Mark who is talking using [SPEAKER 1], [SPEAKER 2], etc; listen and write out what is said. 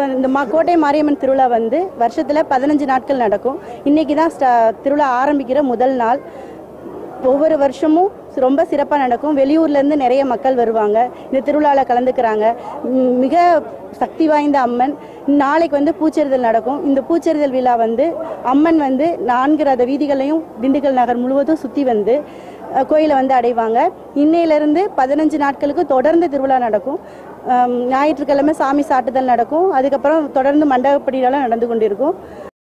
[SPEAKER 1] இந்த மா கோட்டை மாரியம்மன் திருவிழா வந்து வருஷத்தில் பதினஞ்சு நாட்கள் நடக்கும் இன்றைக்கி தான் ஸ்டா திருவிழா ஆரம்பிக்கிற முதல் நாள் ஒவ்வொரு வருஷமும் ரொம்ப சிறப்பாக நடக்கும் வெளியூர்லேருந்து நிறைய மக்கள் வருவாங்க இந்த திருவிழாவில் கலந்துக்கிறாங்க ம், மிக சக்தி வாய்ந்த அம்மன் நாளைக்கு வந்து பூச்செறிதல் நடக்கும் இந்த பூச்செறிதல் விழா வந்து அம்மன் வந்து நான்கு ரத வீதிகளையும் திண்டுக்கல் நகர் முழுவதும் சுற்றி வந்து அஹ், கோயிலை வந்து அடைவாங்க இன்னையிலிருந்து பதினஞ்சு நாட்களுக்கு தொடர்ந்து திருவிழா நடக்கும் அம், ஞாயிற்றுக்கிழமை சாமி சாட்டுதல் நடக்கும் அதுக்கப்புறம் தொடர்ந்து மண்டபப்படியெல்லாம் நடந்து கொண்டிருக்கும்